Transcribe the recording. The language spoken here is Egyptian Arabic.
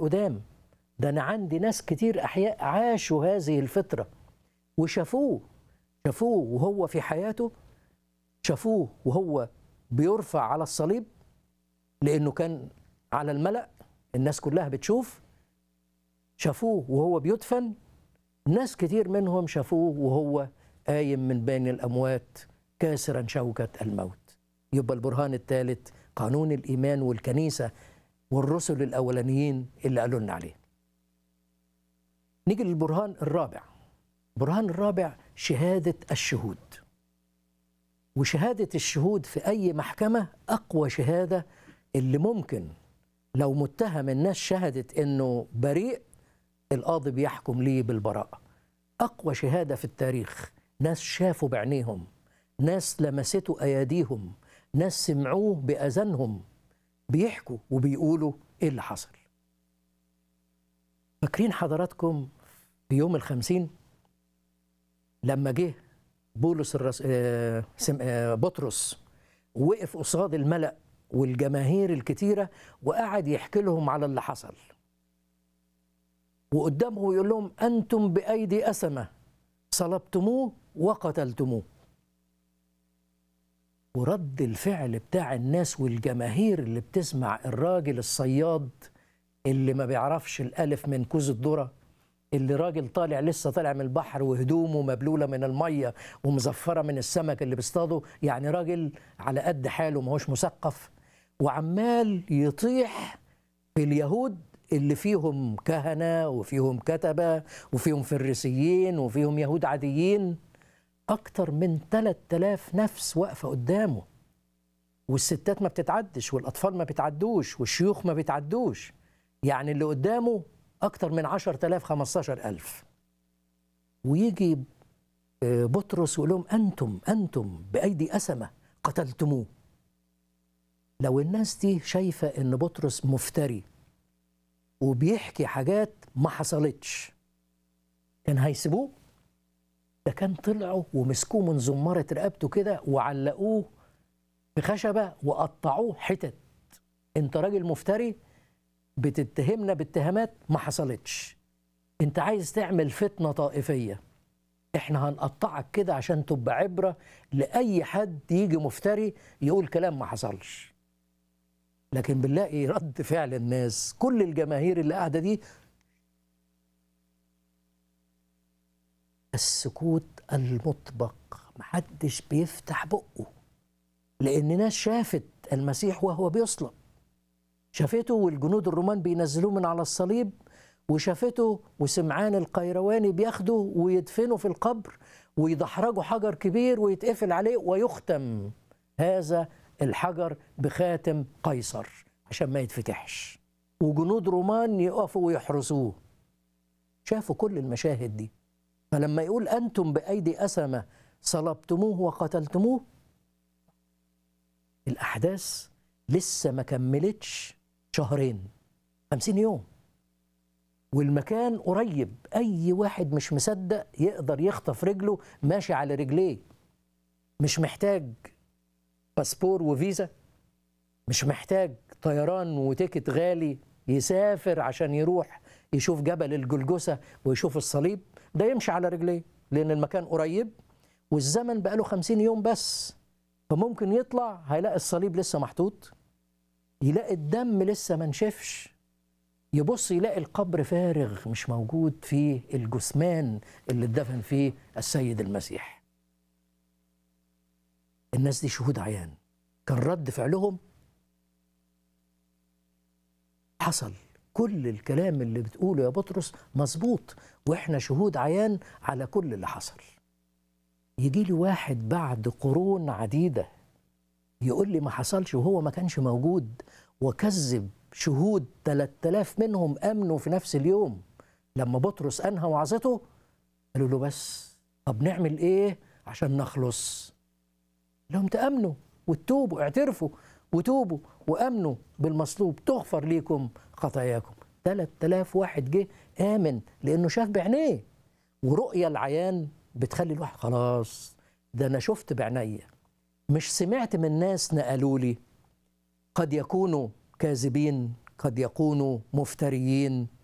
القدام ده أنا عندي ناس كتير أحياء عاشوا هذه الفترة وشافوه شافوه وهو في حياته شافوه وهو بيرفع على الصليب لأنه كان على الملأ الناس كلها بتشوف شافوه وهو بيدفن ناس كتير منهم شافوه وهو قايم من بين الأموات كاسرا شوكة الموت يبقى البرهان الثالث قانون الإيمان والكنيسة والرسل الأولانيين اللي قالوا لنا عليه نيجي للبرهان الرابع البرهان الرابع شهادة الشهود وشهادة الشهود في أي محكمة أقوى شهادة اللي ممكن لو متهم الناس شهدت إنه بريء القاضي بيحكم ليه بالبراءة أقوى شهادة في التاريخ ناس شافوا بعينيهم ناس لمسته أياديهم ناس سمعوه بأذانهم بيحكوا وبيقولوا إيه اللي حصل فاكرين حضراتكم في يوم الخمسين لما جه بولس الرس... آه... سم... آه... بطرس وقف قصاد الملأ والجماهير الكتيرة وقعد يحكي لهم على اللي حصل وقدامه يقول لهم أنتم بأيدي أسمة صلبتموه وقتلتموه ورد الفعل بتاع الناس والجماهير اللي بتسمع الراجل الصياد اللي ما بيعرفش الألف من كوز الذرة اللي راجل طالع لسه طالع من البحر وهدومه مبلولة من المية ومزفرة من السمك اللي بيصطاده يعني راجل على قد حاله ما هوش مثقف وعمال يطيح في اليهود اللي فيهم كهنة وفيهم كتبة وفيهم فريسيين وفيهم يهود عاديين أكتر من 3000 نفس واقفة قدامه والستات ما بتتعدش والأطفال ما بتعدوش والشيوخ ما بتعدوش يعني اللي قدامه أكتر من 10000 15000 ويجي بطرس ويقول لهم أنتم أنتم بأيدي أسمة قتلتموه لو الناس دي شايفة إن بطرس مفتري وبيحكي حاجات ما حصلتش كان هيسيبوه ده كان طلعوا ومسكوه من زمارة رقبته كده وعلقوه بخشبة وقطعوه حتت انت راجل مفتري بتتهمنا باتهامات ما حصلتش انت عايز تعمل فتنة طائفية احنا هنقطعك كده عشان تبقى عبرة لأي حد يجي مفتري يقول كلام ما حصلش لكن بنلاقي رد فعل الناس كل الجماهير اللي قاعدة دي السكوت المطبق محدش بيفتح بقه لأن ناس شافت المسيح وهو بيصلب شافته والجنود الرومان بينزلوه من على الصليب وشافته وسمعان القيرواني بياخده ويدفنه في القبر ويدحرجوا حجر كبير ويتقفل عليه ويختم هذا الحجر بخاتم قيصر عشان ما يتفتحش وجنود رومان يقفوا ويحرسوه شافوا كل المشاهد دي فلما يقول أنتم بأيدي أسمة صلبتموه وقتلتموه الأحداث لسه ما كملتش شهرين خمسين يوم والمكان قريب أي واحد مش مصدق يقدر يخطف رجله ماشي على رجليه مش محتاج باسبور وفيزا مش محتاج طيران وتيكت غالي يسافر عشان يروح يشوف جبل الجلجسة ويشوف الصليب ده يمشي على رجليه لأن المكان قريب والزمن بقاله خمسين يوم بس فممكن يطلع هيلاقي الصليب لسه محطوط يلاقي الدم لسه ما نشفش يبص يلاقي القبر فارغ مش موجود فيه الجثمان اللي اتدفن فيه السيد المسيح الناس دي شهود عيان كان رد فعلهم حصل كل الكلام اللي بتقوله يا بطرس مظبوط واحنا شهود عيان على كل اللي حصل يجي لي واحد بعد قرون عديدة يقول لي ما حصلش وهو ما كانش موجود وكذب شهود 3000 منهم امنوا في نفس اليوم لما بطرس انهى وعظته قالوا له بس طب نعمل ايه عشان نخلص لهم تامنوا وتوبوا اعترفوا وتوبوا وامنوا بالمصلوب تغفر ليكم خطاياكم 3000 واحد جه امن لانه شاف بعينيه ورؤيه العيان بتخلي الواحد خلاص ده انا شفت بعينيا مش سمعت من ناس نقلوا لي قد يكونوا كاذبين قد يكونوا مفتريين